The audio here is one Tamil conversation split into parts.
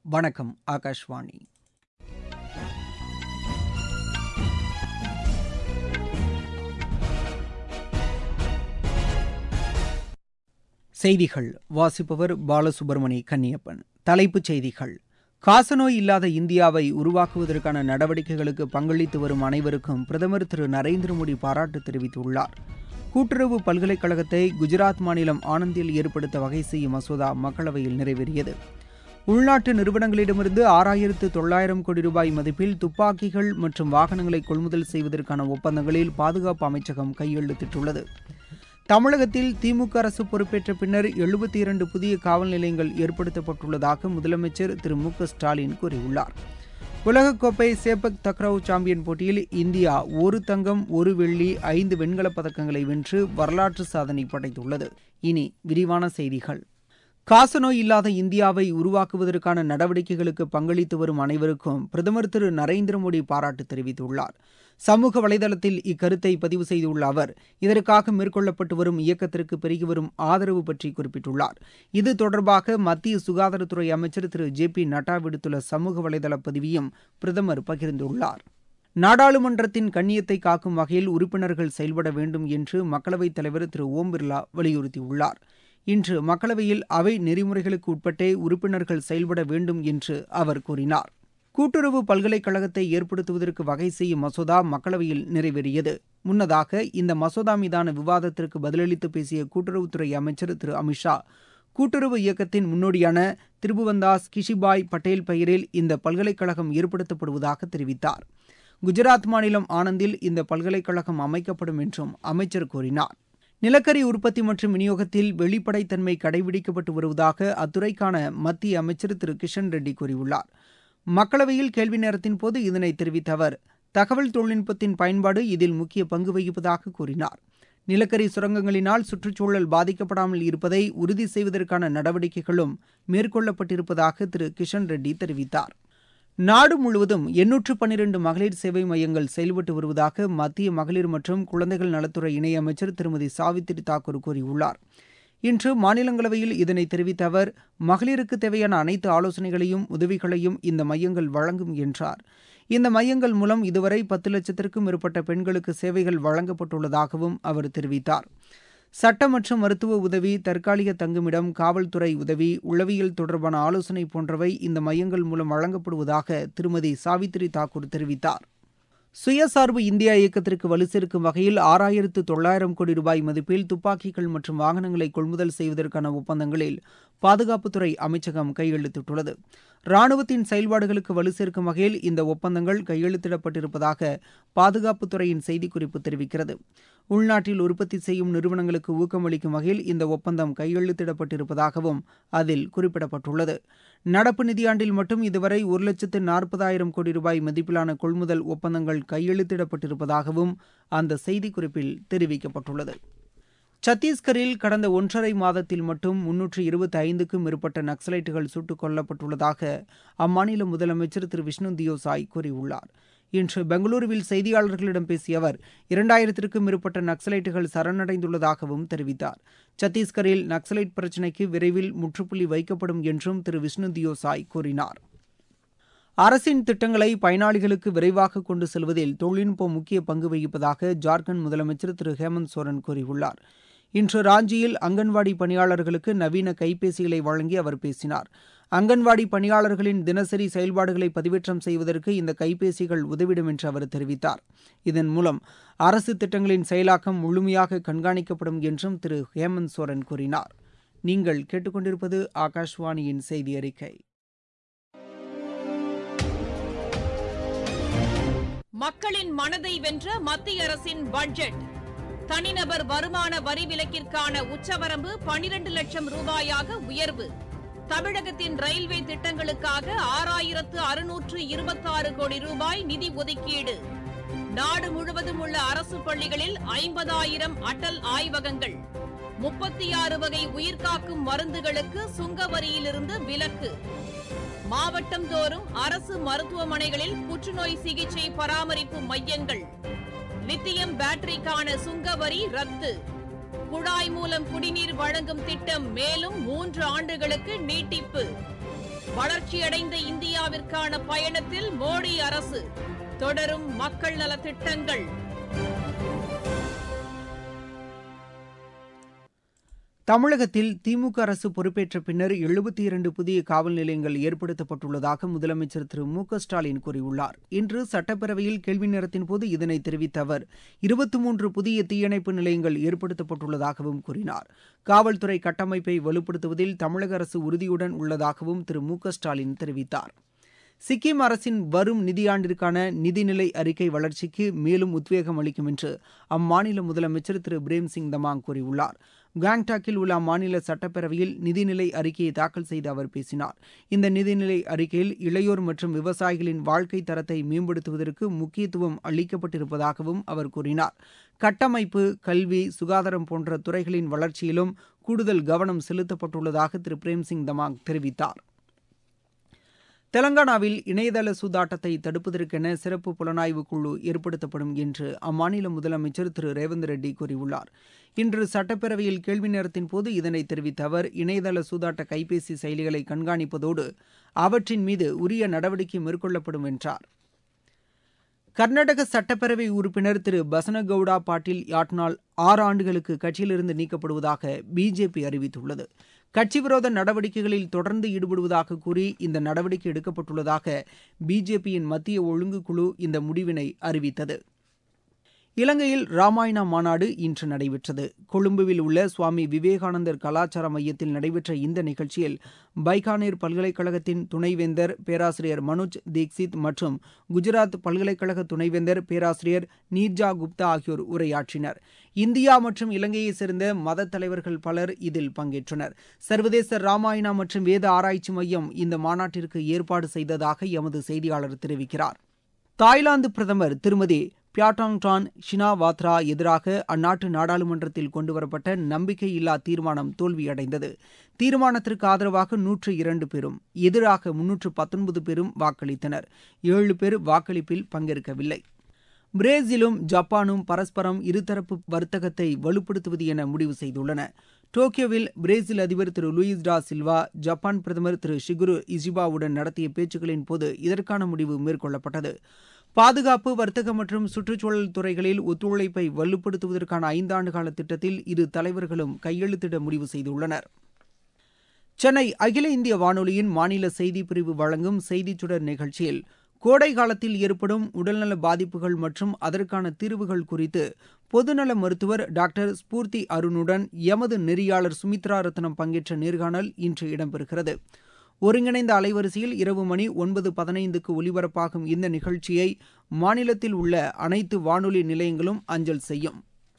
வணக்கம் ஆகாஷ்வாணி செய்திகள் வாசிப்பவர் பாலசுப்ரமணி கன்னியப்பன் தலைப்புச் செய்திகள் காசநோய் இல்லாத இந்தியாவை உருவாக்குவதற்கான நடவடிக்கைகளுக்கு பங்களித்து வரும் அனைவருக்கும் பிரதமர் திரு நரேந்திர மோடி பாராட்டு தெரிவித்துள்ளார் கூட்டுறவு பல்கலைக்கழகத்தை குஜராத் மாநிலம் ஆனந்தில் ஏற்படுத்த வகை செய்யும் மசோதா மக்களவையில் நிறைவேறியது உள்நாட்டு நிறுவனங்களிடமிருந்து ஆறாயிரத்து தொள்ளாயிரம் கோடி ரூபாய் மதிப்பில் துப்பாக்கிகள் மற்றும் வாகனங்களை கொள்முதல் செய்வதற்கான ஒப்பந்தங்களில் பாதுகாப்பு அமைச்சகம் கையெழுத்திட்டுள்ளது தமிழகத்தில் திமுக அரசு பொறுப்பேற்ற பின்னர் எழுபத்தி இரண்டு புதிய காவல் நிலையங்கள் ஏற்படுத்தப்பட்டுள்ளதாக முதலமைச்சர் திரு மு க ஸ்டாலின் கூறியுள்ளார் உலகக்கோப்பை சேப்பக் தக்ரவ் சாம்பியன் போட்டியில் இந்தியா ஒரு தங்கம் ஒரு வெள்ளி ஐந்து வெண்கலப் பதக்கங்களை வென்று வரலாற்று சாதனை படைத்துள்ளது இனி விரிவான செய்திகள் காசநோய் இல்லாத இந்தியாவை உருவாக்குவதற்கான நடவடிக்கைகளுக்கு பங்களித்து வரும் அனைவருக்கும் பிரதமர் திரு நரேந்திர மோடி பாராட்டு தெரிவித்துள்ளார் சமூக வலைதளத்தில் இக்கருத்தை பதிவு செய்துள்ள அவர் இதற்காக மேற்கொள்ளப்பட்டு வரும் இயக்கத்திற்கு பெருகி வரும் ஆதரவு பற்றி குறிப்பிட்டுள்ளார் இது தொடர்பாக மத்திய சுகாதாரத்துறை அமைச்சர் திரு ஜே பி நட்டா விடுத்துள்ள சமூக வலைதள பதிவையும் பிரதமர் பகிர்ந்துள்ளார் நாடாளுமன்றத்தின் கண்ணியத்தை காக்கும் வகையில் உறுப்பினர்கள் செயல்பட வேண்டும் என்று மக்களவைத் தலைவர் திரு ஓம் பிர்லா வலியுறுத்தியுள்ளார் இன்று மக்களவையில் அவை நெறிமுறைகளுக்கு உட்பட்டே உறுப்பினர்கள் செயல்பட வேண்டும் என்று அவர் கூறினார் கூட்டுறவு பல்கலைக்கழகத்தை ஏற்படுத்துவதற்கு வகை செய்யும் மசோதா மக்களவையில் நிறைவேறியது முன்னதாக இந்த மசோதா மீதான விவாதத்திற்கு பதிலளித்து பேசிய கூட்டுறவுத்துறை அமைச்சர் திரு அமித்ஷா கூட்டுறவு இயக்கத்தின் முன்னோடியான திருபுவந்தாஸ் கிஷிபாய் பட்டேல் பெயரில் இந்த பல்கலைக்கழகம் ஏற்படுத்தப்படுவதாக தெரிவித்தார் குஜராத் மாநிலம் ஆனந்தில் இந்த பல்கலைக்கழகம் அமைக்கப்படும் என்றும் அமைச்சர் கூறினார் நிலக்கரி உற்பத்தி மற்றும் விநியோகத்தில் வெளிப்படைத்தன்மை கடைபிடிக்கப்பட்டு வருவதாக அத்துறைக்கான மத்திய அமைச்சர் திரு கிஷன் ரெட்டி கூறியுள்ளார் மக்களவையில் கேள்வி நேரத்தின் போது இதனை தெரிவித்த அவர் தகவல் தொழில்நுட்பத்தின் பயன்பாடு இதில் முக்கிய பங்கு வகிப்பதாக கூறினார் நிலக்கரி சுரங்கங்களினால் சுற்றுச்சூழல் பாதிக்கப்படாமல் இருப்பதை உறுதி செய்வதற்கான நடவடிக்கைகளும் மேற்கொள்ளப்பட்டிருப்பதாக திரு கிஷன் ரெட்டி தெரிவித்தார் நாடு முழுவதும் எண்ணூற்று பன்னிரண்டு மகளிர் சேவை மையங்கள் செயல்பட்டு வருவதாக மத்திய மகளிர் மற்றும் குழந்தைகள் நலத்துறை இணையமைச்சர் திருமதி சாவித்திரி தாக்கூர் கூறியுள்ளார் இன்று மாநிலங்களவையில் இதனை தெரிவித்த அவர் மகளிருக்கு தேவையான அனைத்து ஆலோசனைகளையும் உதவிகளையும் இந்த மையங்கள் வழங்கும் என்றார் இந்த மையங்கள் மூலம் இதுவரை பத்து லட்சத்திற்கும் மேற்பட்ட பெண்களுக்கு சேவைகள் வழங்கப்பட்டுள்ளதாகவும் அவர் தெரிவித்தார் சட்ட மற்றும் மருத்துவ உதவி தற்காலிக தங்குமிடம் காவல்துறை உதவி உளவியல் தொடர்பான ஆலோசனை போன்றவை இந்த மையங்கள் மூலம் வழங்கப்படுவதாக திருமதி சாவித்திரி தாக்கூர் தெரிவித்தார் சுயசார்பு இந்தியா இயக்கத்திற்கு வலு சேர்க்கும் வகையில் ஆறாயிரத்து தொள்ளாயிரம் கோடி ரூபாய் மதிப்பில் துப்பாக்கிகள் மற்றும் வாகனங்களை கொள்முதல் செய்வதற்கான ஒப்பந்தங்களில் பாதுகாப்புத்துறை அமைச்சகம் கையெழுத்திட்டுள்ளது ராணுவத்தின் செயல்பாடுகளுக்கு வலு சேர்க்கும் வகையில் இந்த ஒப்பந்தங்கள் கையெழுத்திடப்பட்டிருப்பதாக பாதுகாப்புத்துறையின் செய்திக்குறிப்பு தெரிவிக்கிறது உள்நாட்டில் உற்பத்தி செய்யும் நிறுவனங்களுக்கு ஊக்கமளிக்கும் வகையில் இந்த ஒப்பந்தம் கையெழுத்திடப்பட்டிருப்பதாகவும் அதில் குறிப்பிடப்பட்டுள்ளது நடப்பு நிதியாண்டில் மட்டும் இதுவரை ஒரு லட்சத்து நாற்பதாயிரம் கோடி ரூபாய் மதிப்பிலான கொள்முதல் ஒப்பந்தங்கள் கையெழுத்திடப்பட்டிருப்பதாகவும் அந்த செய்திக்குறிப்பில் தெரிவிக்கப்பட்டுள்ளது சத்தீஸ்கரில் கடந்த ஒன்றரை மாதத்தில் மட்டும் முன்னூற்று இருபத்தி ஐந்துக்கும் மேற்பட்ட நக்சலைட்டுகள் சுட்டுக் கொல்லப்பட்டுள்ளதாக அம்மாநில முதலமைச்சர் திரு விஷ்ணு தியோசாய் கூறியுள்ளார் இன்று பெங்களூருவில் செய்தியாளர்களிடம் பேசிய அவர் இரண்டாயிரத்திற்கும் மேற்பட்ட நக்சலைட்டுகள் சரணடைந்துள்ளதாகவும் தெரிவித்தார் சத்தீஸ்கரில் நக்சலைட் பிரச்சினைக்கு விரைவில் முற்றுப்புள்ளி வைக்கப்படும் என்றும் திரு விஷ்ணு தியோசாய் கூறினார் அரசின் திட்டங்களை பயனாளிகளுக்கு விரைவாக கொண்டு செல்வதில் தொழில்நுட்பம் முக்கிய பங்கு வகிப்பதாக ஜார்க்கண்ட் முதலமைச்சர் திரு ஹேமந்த் சோரன் கூறியுள்ளார் இன்று ராஞ்சியில் அங்கன்வாடி பணியாளர்களுக்கு நவீன கைபேசிகளை வழங்கி அவர் பேசினார் அங்கன்வாடி பணியாளர்களின் தினசரி செயல்பாடுகளை பதிவேற்றம் செய்வதற்கு இந்த கைபேசிகள் உதவிடும் என்று அவர் தெரிவித்தார் இதன் மூலம் அரசு திட்டங்களின் செயலாக்கம் முழுமையாக கண்காணிக்கப்படும் என்றும் திரு ஹேமந்த் சோரன் கூறினார் நீங்கள் கேட்டுக்கொண்டிருப்பது ஆகாஷ்வாணியின் செய்தி அறிக்கை மக்களின் மனதை வென்ற மத்திய அரசின் பட்ஜெட் தனிநபர் வருமான வரி விலக்கிற்கான உச்சவரம்பு பனிரண்டு லட்சம் ரூபாயாக உயர்வு தமிழகத்தின் ரயில்வே திட்டங்களுக்காக ஆறாயிரத்து அறுநூற்று இருபத்தாறு கோடி ரூபாய் நிதி ஒதுக்கீடு நாடு முழுவதும் உள்ள அரசு பள்ளிகளில் ஐம்பதாயிரம் அடல் ஆய்வகங்கள் முப்பத்தி ஆறு வகை உயிர்காக்கும் மருந்துகளுக்கு சுங்க வரியிலிருந்து விலக்கு மாவட்டம் தோறும் அரசு மருத்துவமனைகளில் புற்றுநோய் சிகிச்சை பராமரிப்பு மையங்கள் லித்தியம் பேட்டரிக்கான சுங்க வரி ரத்து குழாய் மூலம் குடிநீர் வழங்கும் திட்டம் மேலும் மூன்று ஆண்டுகளுக்கு நீட்டிப்பு வளர்ச்சியடைந்த இந்தியாவிற்கான பயணத்தில் மோடி அரசு தொடரும் மக்கள் நலத் திட்டங்கள் தமிழகத்தில் திமுக அரசு பொறுப்பேற்ற பின்னர் எழுபத்தி இரண்டு புதிய காவல் நிலையங்கள் ஏற்படுத்தப்பட்டுள்ளதாக முதலமைச்சர் திரு மு க ஸ்டாலின் கூறியுள்ளார் இன்று சட்டப்பேரவையில் கேள்வி நேரத்தின் போது இதனை தெரிவித்த அவர் இருபத்தி மூன்று புதிய தீயணைப்பு நிலையங்கள் ஏற்படுத்தப்பட்டுள்ளதாகவும் கூறினார் காவல்துறை கட்டமைப்பை வலுப்படுத்துவதில் தமிழக அரசு உறுதியுடன் உள்ளதாகவும் திரு மு க ஸ்டாலின் தெரிவித்தார் சிக்கிம் அரசின் வரும் நிதியாண்டிற்கான நிதிநிலை அறிக்கை வளர்ச்சிக்கு மேலும் உத்வேகம் அளிக்கும் என்று அம்மாநில முதலமைச்சர் திரு பிரேம்சிங் தமாங் கூறியுள்ளார் காங்டாக்கில் உள்ள அம்மாநில சட்டப்பேரவையில் நிதிநிலை அறிக்கையை தாக்கல் செய்து அவர் பேசினார் இந்த நிதிநிலை அறிக்கையில் இளையோர் மற்றும் விவசாயிகளின் வாழ்க்கை தரத்தை மேம்படுத்துவதற்கு முக்கியத்துவம் அளிக்கப்பட்டிருப்பதாகவும் அவர் கூறினார் கட்டமைப்பு கல்வி சுகாதாரம் போன்ற துறைகளின் வளர்ச்சியிலும் கூடுதல் கவனம் செலுத்தப்பட்டுள்ளதாக திரு பிரேம்சிங் தமாங் தெரிவித்தார் தெலங்கானாவில் இணையதள சூதாட்டத்தை தடுப்பதற்கென சிறப்பு புலனாய்வு குழு ஏற்படுத்தப்படும் என்று அம்மாநில முதலமைச்சர் திரு ரேவந்த் ரெட்டி கூறியுள்ளார் இன்று சட்டப்பேரவையில் கேள்வி நேரத்தின் போது இதனை தெரிவித்த அவர் இணையதள சூதாட்ட கைபேசி செயலிகளை கண்காணிப்பதோடு அவற்றின் மீது உரிய நடவடிக்கை மேற்கொள்ளப்படும் என்றார் கர்நாடக சட்டப்பேரவை உறுப்பினர் திரு பசனகவுடா பாட்டீல் யாட்னால் ஆறு ஆண்டுகளுக்கு கட்சியிலிருந்து நீக்கப்படுவதாக பிஜேபி அறிவித்துள்ளது கட்சி விரோத நடவடிக்கைகளில் தொடர்ந்து ஈடுபடுவதாக கூறி இந்த நடவடிக்கை எடுக்கப்பட்டுள்ளதாக பிஜேபியின் மத்திய ஒழுங்கு குழு இந்த முடிவினை அறிவித்தது இலங்கையில் ராமாயணா மாநாடு இன்று நடைபெற்றது கொழும்புவில் உள்ள சுவாமி விவேகானந்தர் கலாச்சார மையத்தில் நடைபெற்ற இந்த நிகழ்ச்சியில் பைகானேர் பல்கலைக்கழகத்தின் துணைவேந்தர் பேராசிரியர் மனோஜ் தீக்ஷித் மற்றும் குஜராத் பல்கலைக்கழக துணைவேந்தர் பேராசிரியர் நீர்ஜா குப்தா ஆகியோர் உரையாற்றினர் இந்தியா மற்றும் இலங்கையைச் சேர்ந்த மத தலைவர்கள் பலர் இதில் பங்கேற்றனர் சர்வதேச ராமாயணா மற்றும் வேத ஆராய்ச்சி மையம் இந்த மாநாட்டிற்கு ஏற்பாடு செய்ததாக எமது செய்தியாளர் தெரிவிக்கிறார் தாய்லாந்து பிரதமர் திருமதி பியாட்டாங் டான் ஷினாவாத்ரா எதிராக அந்நாட்டு நாடாளுமன்றத்தில் கொண்டுவரப்பட்ட நம்பிக்கையில்லா தீர்மானம் தோல்வியடைந்தது தீர்மானத்திற்கு ஆதரவாக நூற்று இரண்டு பேரும் எதிராக முன்னூற்று பத்தொன்பது பேரும் வாக்களித்தனர் ஏழு பேர் வாக்களிப்பில் பங்கேற்கவில்லை பிரேசிலும் ஜப்பானும் பரஸ்பரம் இருதரப்பு வர்த்தகத்தை வலுப்படுத்துவது என முடிவு செய்துள்ளன டோக்கியோவில் பிரேசில் அதிபர் திரு லூயிஸ் டா சில்வா ஜப்பான் பிரதமர் திரு ஷிகுரு இஜிபாவுடன் நடத்திய பேச்சுக்களின் போது இதற்கான முடிவு மேற்கொள்ளப்பட்டது பாதுகாப்பு வர்த்தகம் மற்றும் சுற்றுச்சூழல் துறைகளில் ஒத்துழைப்பை வலுப்படுத்துவதற்கான ஐந்தாண்டு கால திட்டத்தில் இரு தலைவர்களும் கையெழுத்திட முடிவு செய்துள்ளனர் சென்னை அகில இந்திய வானொலியின் மாநில செய்திப் பிரிவு வழங்கும் செய்திச் சுடர் நிகழ்ச்சியில் கோடை காலத்தில் ஏற்படும் உடல்நல பாதிப்புகள் மற்றும் அதற்கான தீர்வுகள் குறித்து பொதுநல மருத்துவர் டாக்டர் ஸ்பூர்த்தி அருணுடன் எமது நெறியாளர் சுமித்ரா ரத்னம் பங்கேற்ற நேர்காணல் இன்று இடம்பெறுகிறது ஒருங்கிணைந்த அலைவரிசையில் இரவு மணி ஒன்பது பதினைந்துக்கு ஒலிபரப்பாகும் இந்த நிகழ்ச்சியை மாநிலத்தில் உள்ள அனைத்து வானொலி நிலையங்களும் அஞ்சல் செய்யும்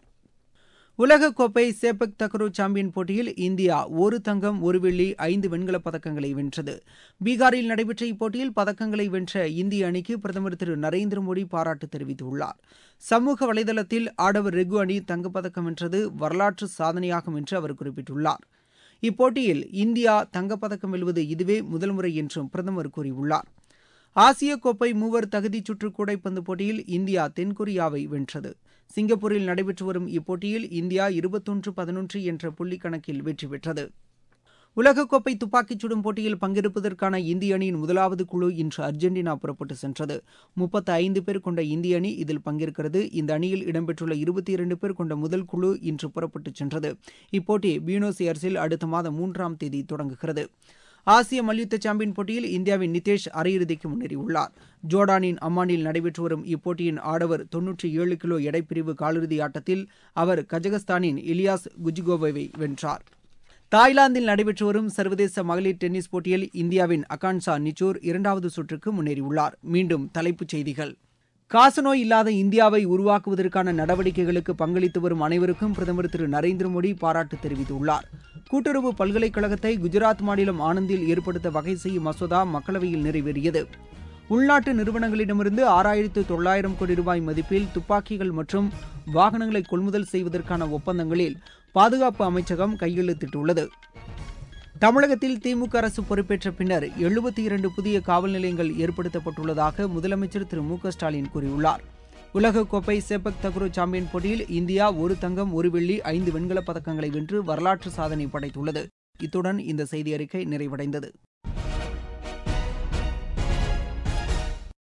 உலகக்கோப்பை சேப்பக் தக்ரோ சாம்பியன் போட்டியில் இந்தியா ஒரு தங்கம் ஒரு வெள்ளி ஐந்து வெண்கலப் பதக்கங்களை வென்றது பீகாரில் நடைபெற்ற இப்போட்டியில் பதக்கங்களை வென்ற இந்திய அணிக்கு பிரதமர் திரு நரேந்திர மோடி பாராட்டு தெரிவித்துள்ளார் சமூக வலைதளத்தில் ஆடவர் ரெகு அணி தங்கப்பதக்கம் வென்றது வரலாற்று சாதனையாகும் என்று அவர் குறிப்பிட்டுள்ளார் இப்போட்டியில் இந்தியா தங்கப்பதக்கம் வெல்வது இதுவே முதல் முறை என்றும் பிரதமர் கூறியுள்ளார் ஆசிய கோப்பை மூவர் தகுதிச் சுற்று கூடைப்பந்து போட்டியில் இந்தியா தென்கொரியாவை வென்றது சிங்கப்பூரில் நடைபெற்று வரும் இப்போட்டியில் இந்தியா இருபத்தொன்று பதினொன்று என்ற புள்ளி கணக்கில் வெற்றி பெற்றது உலகக்கோப்பை துப்பாக்கிச் சுடும் போட்டியில் பங்கேற்பதற்கான இந்திய அணியின் முதலாவது குழு இன்று அர்ஜென்டினா புறப்பட்டு சென்றது முப்பத்தி ஐந்து பேர் கொண்ட இந்திய அணி இதில் பங்கேற்கிறது இந்த அணியில் இடம்பெற்றுள்ள இருபத்தி இரண்டு பேர் கொண்ட முதல் குழு இன்று புறப்பட்டு சென்றது இப்போட்டி பியூனோஸ் ஏர்ஸில் அடுத்த மாதம் மூன்றாம் தேதி தொடங்குகிறது ஆசிய மல்யுத்த சாம்பியன் போட்டியில் இந்தியாவின் நிதேஷ் அரையிறுதிக்கு முன்னேறியுள்ளார் ஜோர்டானின் அம்மானில் நடைபெற்று வரும் இப்போட்டியின் ஆடவர் தொன்னூற்றி ஏழு கிலோ எடைப்பிரிவு காலிறுதி ஆட்டத்தில் அவர் கஜகஸ்தானின் இலியாஸ் குஜிகோவை வென்றார் தாய்லாந்தில் நடைபெற்று வரும் சர்வதேச மகளிர் டென்னிஸ் போட்டியில் இந்தியாவின் அகான்சா நிச்சூர் இரண்டாவது சுற்றுக்கு முன்னேறியுள்ளார் மீண்டும் தலைப்புச் செய்திகள் காசநோய் இல்லாத இந்தியாவை உருவாக்குவதற்கான நடவடிக்கைகளுக்கு பங்களித்து வரும் அனைவருக்கும் பிரதமர் திரு நரேந்திர மோடி பாராட்டு தெரிவித்துள்ளார் கூட்டுறவு பல்கலைக்கழகத்தை குஜராத் மாநிலம் ஆனந்தில் ஏற்படுத்த வகை செய்யும் மசோதா மக்களவையில் நிறைவேறியது உள்நாட்டு நிறுவனங்களிடமிருந்து ஆறாயிரத்து தொள்ளாயிரம் கோடி ரூபாய் மதிப்பில் துப்பாக்கிகள் மற்றும் வாகனங்களை கொள்முதல் செய்வதற்கான ஒப்பந்தங்களில் பாதுகாப்பு அமைச்சகம் கையெழுத்திட்டுள்ளது தமிழகத்தில் திமுக அரசு பொறுப்பேற்ற பின்னர் எழுபத்தி இரண்டு புதிய காவல் நிலையங்கள் ஏற்படுத்தப்பட்டுள்ளதாக முதலமைச்சர் திரு மு க ஸ்டாலின் கூறியுள்ளார் உலகக்கோப்பை சேப்பக் தக்ரோ சாம்பியன் போட்டியில் இந்தியா ஒரு தங்கம் ஒரு வெள்ளி ஐந்து வெண்கலப் பதக்கங்களை வென்று வரலாற்று சாதனை படைத்துள்ளது இத்துடன் இந்த செய்தி அறிக்கை நிறைவடைந்தது